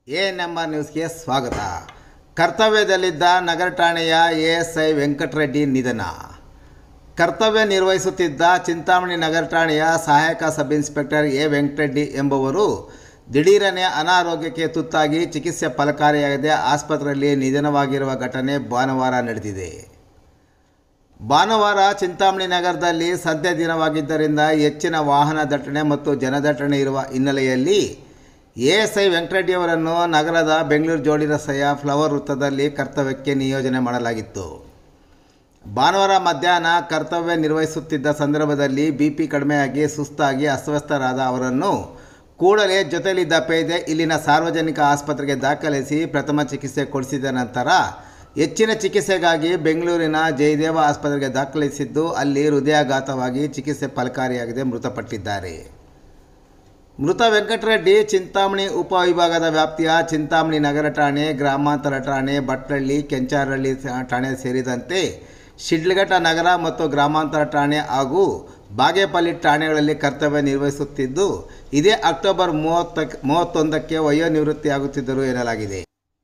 A number ನ್ಯೂಸ್ಗೆ ಸ್ವಾಗತ ಕರ್ತವ್ಯದಲ್ಲಿದ್ದ ನಗರ ಠಾಣೆಯ ಎಎಸ್ಐ ವೆಂಕಟರೆಡ್ಡಿ ನಿಧನ ಕರ್ತವ್ಯ ನಿರ್ವಹಿಸುತ್ತಿದ್ದ ಚಿಂತಾಮಣಿ ನಗರ ಠಾಣೆಯ ಸಹಾಯಕ ಸಬ್ ಇನ್ಸ್ಪೆಕ್ಟರ್ ಎ ವೆಂಕಟರೆಡ್ಡಿ ಎಂಬುವರು ದಿಢೀರನೆ ಅನಾರೋಗ್ಯಕ್ಕೆ ತುತ್ತಾಗಿ ಚಿಕಿತ್ಸೆ ಫಲಕಾರಿಯಾಗದೆ ಆಸ್ಪತ್ರೆಯಲ್ಲಿ ನಿಧನವಾಗಿರುವ ಘಟನೆ ಭಾನುವಾರ ನಡೆದಿದೆ ಭಾನುವಾರ ಚಿಂತಾಮಣಿ ನಗರದಲ್ಲಿ ಸದ್ಯ ದಿನವಾಗಿದ್ದರಿಂದ ಹೆಚ್ಚಿನ ವಾಹನ ದಟ್ಟಣೆ ಮತ್ತು ಜನದಟ್ಟಣೆ ಇರುವ ಹಿನ್ನೆಲೆಯಲ್ಲಿ ಎಎಸ್ಐ ವೆಂಕಟರೆಡ್ಡಿಯವರನ್ನು ನಗರದ ಬೆಂಗಳೂರು ಜೋಡಿ ರಸ್ತೆಯ ಫ್ಲವರ್ ವೃತ್ತದಲ್ಲಿ ಕರ್ತವ್ಯಕ್ಕೆ ನಿಯೋಜನೆ ಮಾಡಲಾಗಿತ್ತು ಭಾನುವಾರ ಮಧ್ಯಾಹ್ನ ಕರ್ತವ್ಯ ನಿರ್ವಹಿಸುತ್ತಿದ್ದ ಸಂದರ್ಭದಲ್ಲಿ ಬಿ ಪಿ ಕಡಿಮೆಯಾಗಿ ಸುಸ್ತಾಗಿ ಅಸ್ವಸ್ಥರಾದ ಅವರನ್ನು ಕೂಡಲೇ ಜೊತೆಯಲ್ಲಿದ್ದ ಪೇದೆ ಇಲ್ಲಿನ ಸಾರ್ವಜನಿಕ ಆಸ್ಪತ್ರೆಗೆ ದಾಖಲಿಸಿ ಪ್ರಥಮ ಚಿಕಿತ್ಸೆ ಕೊಡಿಸಿದ ನಂತರ ಹೆಚ್ಚಿನ ಚಿಕಿತ್ಸೆಗಾಗಿ ಬೆಂಗಳೂರಿನ ಜಯದೇವ ಆಸ್ಪತ್ರೆಗೆ ದಾಖಲಿಸಿದ್ದು ಅಲ್ಲಿ ಹೃದಯಾಘಾತವಾಗಿ ಚಿಕಿತ್ಸೆ ಫಲಕಾರಿಯಾಗದೆ ಮೃತಪಟ್ಟಿದ್ದಾರೆ ಮೃತ ವೆಂಕಟರೆಡ್ಡಿ ಚಿಂತಾಮಣಿ ಉಪವಿಭಾಗದ ವ್ಯಾಪ್ತಿಯ ಚಿಂತಾಮಣಿ ನಗರ ಠಾಣೆ ಗ್ರಾಮಾಂತರ ಠಾಣೆ ಭಟ್ಲಳ್ಳಿ ಕೆಂಚಾರಹಳ್ಳಿ ಠಾಣೆ ಸೇರಿದಂತೆ ಶಿಡ್ಲಘಟ್ಟ ನಗರ ಮತ್ತು ಗ್ರಾಮಾಂತರ ಠಾಣೆ ಹಾಗೂ ಬಾಗೇಪಲ್ಲಿ ಠಾಣೆಗಳಲ್ಲಿ ಕರ್ತವ್ಯ ನಿರ್ವಹಿಸುತ್ತಿದ್ದು ಇದೇ ಅಕ್ಟೋಬರ್ ಮೂವತ್ತಕ್ಕೆ ಮೂವತ್ತೊಂದಕ್ಕೆ ವಯೋನಿವೃತ್ತಿಯಾಗುತ್ತಿದ್ದರು ಎನ್ನಲಾಗಿದೆ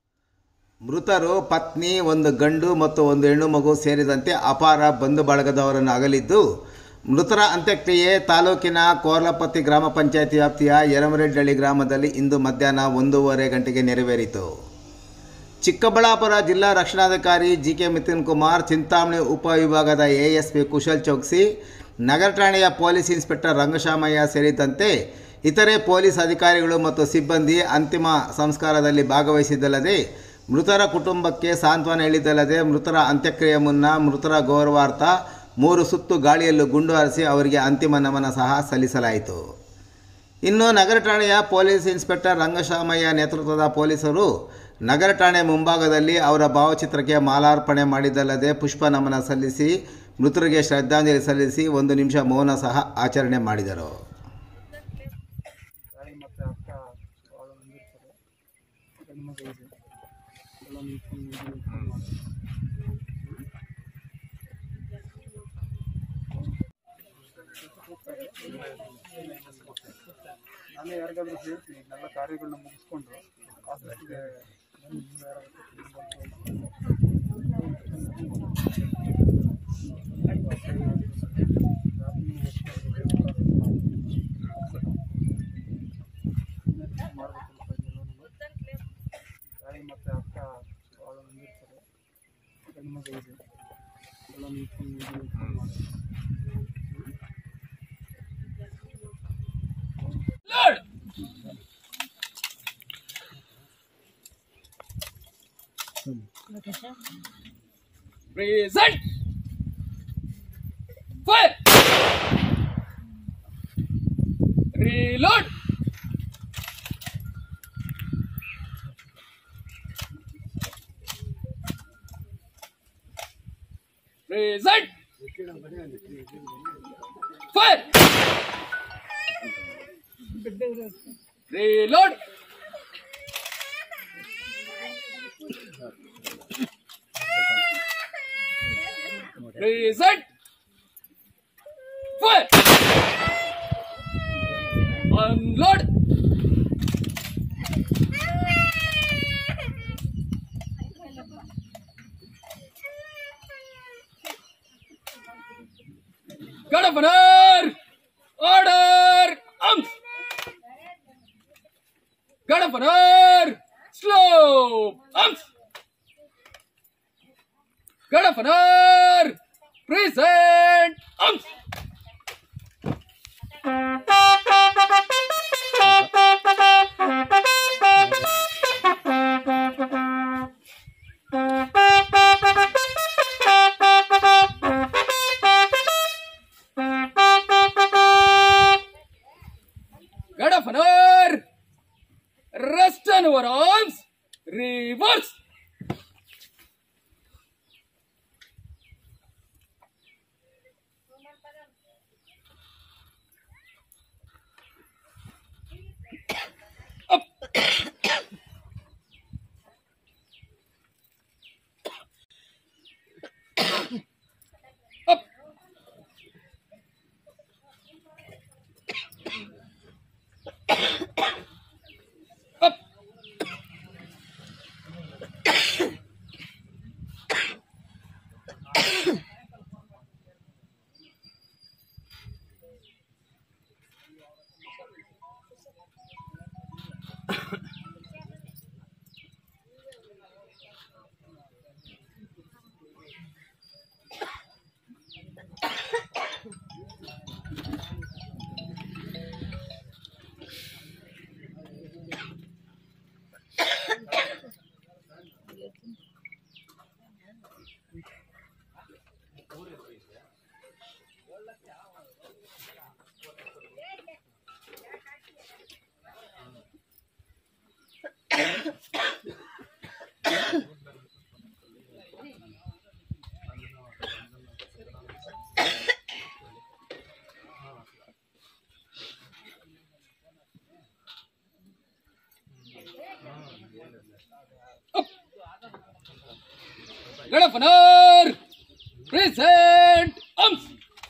ಮೃತರು ಪತ್ನಿ ಒಂದು ಗಂಡು ಮತ್ತು ಒಂದು ಹೆಣ್ಣು ಮಗು ಸೇರಿದಂತೆ ಅಪಾರ ಬಂಧು ಬಳಗದವರನ್ನು ಅಗಲಿದ್ದು ಮೃತರ ಅಂತ್ಯಕ್ರಿಯೆ ತಾಲೂಕಿನ ಕೋರ್ಲಪತ್ತಿ ಗ್ರಾಮ ಪಂಚಾಯತಿ ವ್ಯಾಪ್ತಿಯ ಯರಮರೆಡ್ಡಳ್ಳಿ ಗ್ರಾಮದಲ್ಲಿ ಇಂದು ಮಧ್ಯಾಹ್ನ ಒಂದೂವರೆ ಗಂಟೆಗೆ ನೆರವೇರಿತು ಚಿಕ್ಕಬಳ್ಳಾಪುರ ಜಿಲ್ಲಾ ರಕ್ಷಣಾಧಿಕಾರಿ ಜಿ ಕೆ ಮಿಥುನ್ ಕುಮಾರ್ ಚಿಂತಾಮಣಿ ಉಪವಿಭಾಗದ ಎಎಸ್ಪಿ ಕುಶಲ್ ಚೌಕ್ಸಿ ನಗರ ಠಾಣೆಯ ಪೊಲೀಸ್ ಇನ್ಸ್ಪೆಕ್ಟರ್ ರಂಗಶಾಮಯ್ಯ ಸೇರಿದಂತೆ ಇತರೆ ಪೊಲೀಸ್ ಅಧಿಕಾರಿಗಳು ಮತ್ತು ಸಿಬ್ಬಂದಿ ಅಂತಿಮ ಸಂಸ್ಕಾರದಲ್ಲಿ ಭಾಗವಹಿಸಿದ್ದಲ್ಲದೆ ಮೃತರ ಕುಟುಂಬಕ್ಕೆ ಸಾಂತ್ವನ ಹೇಳಿದ್ದಲ್ಲದೆ ಮೃತರ ಅಂತ್ಯಕ್ರಿಯೆ ಮುನ್ನ ಮೃತರ ಗೌರವಾರ್ಥ ಮೂರು ಸುತ್ತು ಗಾಳಿಯಲ್ಲೂ ಗುಂಡು ಹಾರಿಸಿ ಅವರಿಗೆ ಅಂತಿಮ ನಮನ ಸಹ ಸಲ್ಲಿಸಲಾಯಿತು ಇನ್ನು ನಗರ ಠಾಣೆಯ ಪೊಲೀಸ್ ಇನ್ಸ್ಪೆಕ್ಟರ್ ರಂಗಶಾಮಯ್ಯ ನೇತೃತ್ವದ ಪೊಲೀಸರು ನಗರ ಠಾಣೆ ಮುಂಭಾಗದಲ್ಲಿ ಅವರ ಭಾವಚಿತ್ರಕ್ಕೆ ಮಾಲಾರ್ಪಣೆ ಮಾಡಿದ್ದಲ್ಲದೆ ಪುಷ್ಪ ನಮನ ಸಲ್ಲಿಸಿ ಮೃತರಿಗೆ ಶ್ರದ್ಧಾಂಜಲಿ ಸಲ್ಲಿಸಿ ಒಂದು ನಿಮಿಷ ಮೌನ ಸಹ ಆಚರಣೆ ಮಾಡಿದರು ತಾಯಿ ಮತ್ತು ಅಕ್ಕ ಭಾಳ ಹೊಂದಿರ್ತಾರೆ ಹೆಣ್ಮಗು ಇದೆ ಎಲ್ಲ ನಿಂತ್ಕೊಂಡು ಇದು ಮಾಡ್ತಾರೆ. ನಾನೇ ಯಾರಿಗಾದ್ರೂ ಹೇಳ್ತೀನಿ ಇದನ್ನೆಲ್ಲ ಕಾರ್ಯಗಳನ್ನ ಮುಗಿಸ್ಕೊಂಡು ಆಸ್ಪತ್ರೆಗೆ ಬಂದು ನೀವು ಯಾರಾದ್ರೂ ತಾಯಿ ಮತ್ತು ಅಕ್ಕ ಭಾಳ ಹೊಂದಿರ್ತಾರೆ ಹೆಣ್ಮಗು ಇದೆ ಎಲ್ಲ ನಿಂತ್ಕೊಂಡು ಇದು ಮಾಡ್ತಾರೆ. Present. Fire. Reload. Present. Fire. Reload. Present. Fire. Unload. Governor. Order. Arms. Governor. Slow. Arms. Governor. Present. Arms. Governor. Rest on our arms. Reverse. Up. Up. ಗಡಪನರ್ present arms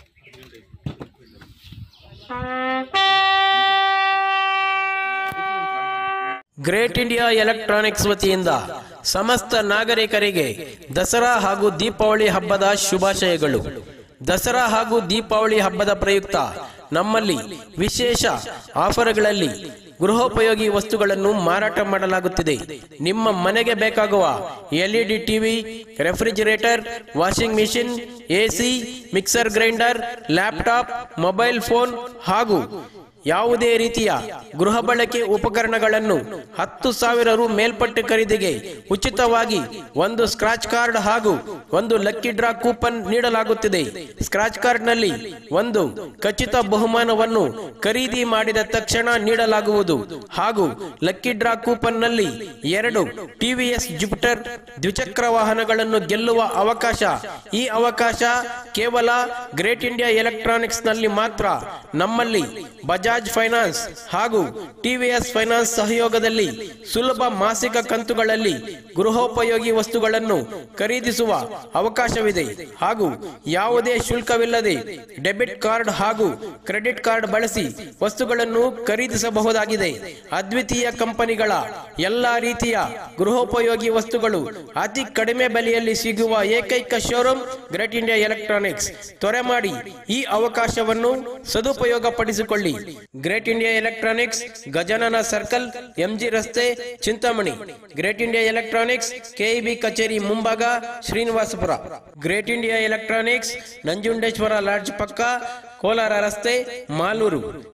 Great India Electronics ವತಿಯಿಂದ ಸಮಸ್ತ ನಾಗರಿಕರಿಗೆ ದಸರಾ ಹಾಗೂ ದೀಪಾವಳಿ ಹಬ್ಬದ ಶುಭಾಶಯಗಳು ದಸರಾ ಹಾಗೂ ದೀಪಾವಳಿ ಹಬ್ಬದ ಪ್ರಯುಕ್ತ ನಮ್ಮಲ್ಲಿ ವಿಶೇಷ ಆಫರ್ಗಳಲ್ಲಿ ಗೃಹೋಪಯೋಗಿ ವಸ್ತುಗಳನ್ನು ಮಾರಾಟ ಮಾಡಲಾಗುತ್ತಿದೆ ನಿಮ್ಮ ಮನೆಗೆ ಬೇಕಾಗುವ LED TV refrigerator washing machine AC mixer grinder laptop mobile phone ಹಾಗೂ ಯಾವುದೇ ರೀತಿಯ ಗೃಹ ಬಳಕೆ ಉಪಕರಣಗಳನ್ನು ಹತ್ತು ಸಾವಿರ ರು ಮೇಲ್ಪಟ್ಟ ಖರೀದಿಗೆ ಉಚಿತವಾಗಿ ಒಂದು ಸ್ಕ್ರಾಚ್ ಕಾರ್ಡ್ ಹಾಗೂ ಒಂದು ಲಕ್ಕಿ ಡ್ರಾ ಕೂಪನ್ ನೀಡಲಾಗುತ್ತಿದೆ ಸ್ಕ್ರಾಚ್ ಕಾರ್ಡ್ನಲ್ಲಿ ಒಂದು ಖಚಿತ ಬಹುಮಾನವನ್ನು ಖರೀದಿ ಮಾಡಿದ ತಕ್ಷಣ ನೀಡಲಾಗುವುದು ಹಾಗೂ ಲಕ್ಕಿ ಡ್ರಾ ಕೂಪನ್ನಲ್ಲಿ ಎರಡು ಟಿವಿಎಸ್ ಜುಪಿಟರ್ ದ್ವಿಚಕ್ರ ವಾಹನಗಳನ್ನು ಗೆಲ್ಲುವ ಅವಕಾಶ ಈ ಅವಕಾಶ ಕೇವಲ ಗ್ರೇಟ್ ಇಂಡಿಯಾ ಎಲೆಕ್ಟ್ರಾನಿಕ್ಸ್ ನಲ್ಲಿ ಮಾತ್ರ ನಮ್ಮಲ್ಲಿ ಬಜಾಜ್ ಫೈನಾನ್ಸ್ ಹಾಗೂ ಟಿವಿಎಸ್ ಫೈನಾನ್ಸ್ ಸಹಯೋಗದಲ್ಲಿ ಸುಲಭ ಮಾಸಿಕ ಕಂತುಗಳಲ್ಲಿ ಗೃಹೋಪಯೋಗಿ ವಸ್ತುಗಳನ್ನು ಖರೀದಿಸುವ ಅವಕಾಶವಿದೆ ಹಾಗೂ ಯಾವುದೇ ಶುಲ್ಕವಿಲ್ಲದೆ ಡೆಬಿಟ್ ಕಾರ್ಡ್ ಹಾಗೂ ಕ್ರೆಡಿಟ್ ಕಾರ್ಡ್ ಬಳಸಿ ವಸ್ತುಗಳನ್ನು ಖರೀದಿಸಬಹುದಾಗಿದೆ ಅದ್ವಿತೀಯ ಕಂಪನಿಗಳ ಎಲ್ಲಾ ರೀತಿಯ ಗೃಹೋಪಯೋಗಿ ವಸ್ತುಗಳು ಅತಿ ಕಡಿಮೆ ಬೆಲೆಯಲ್ಲಿ ಸಿಗುವ ಏಕೈಕ ಶೋರೂಮ್ ಗ್ರೇಟ್ ಇಂಡಿಯಾ ಎಲೆಕ್ಟ್ರಾನಿಕ್ಸ್ ತ್ವರೆ ಮಾಡಿ ಈ ಅವಕಾಶವನ್ನು ಸದುಪಯೋಗ ಪಡಿಸಿಕೊಳ್ಳಿ Great India Electronics Gajanana circle MG ರಸ್ತೆ Chintamani Great India Electronics KEB ಕಚೇರಿ ಮುಂಭಾಗ Srinivaspur Great India Electronics Nanjundeshwara lodge ಪಕ್ಕ ಕೋಲಾರ ರಸ್ತೆ ಮಾಲೂರು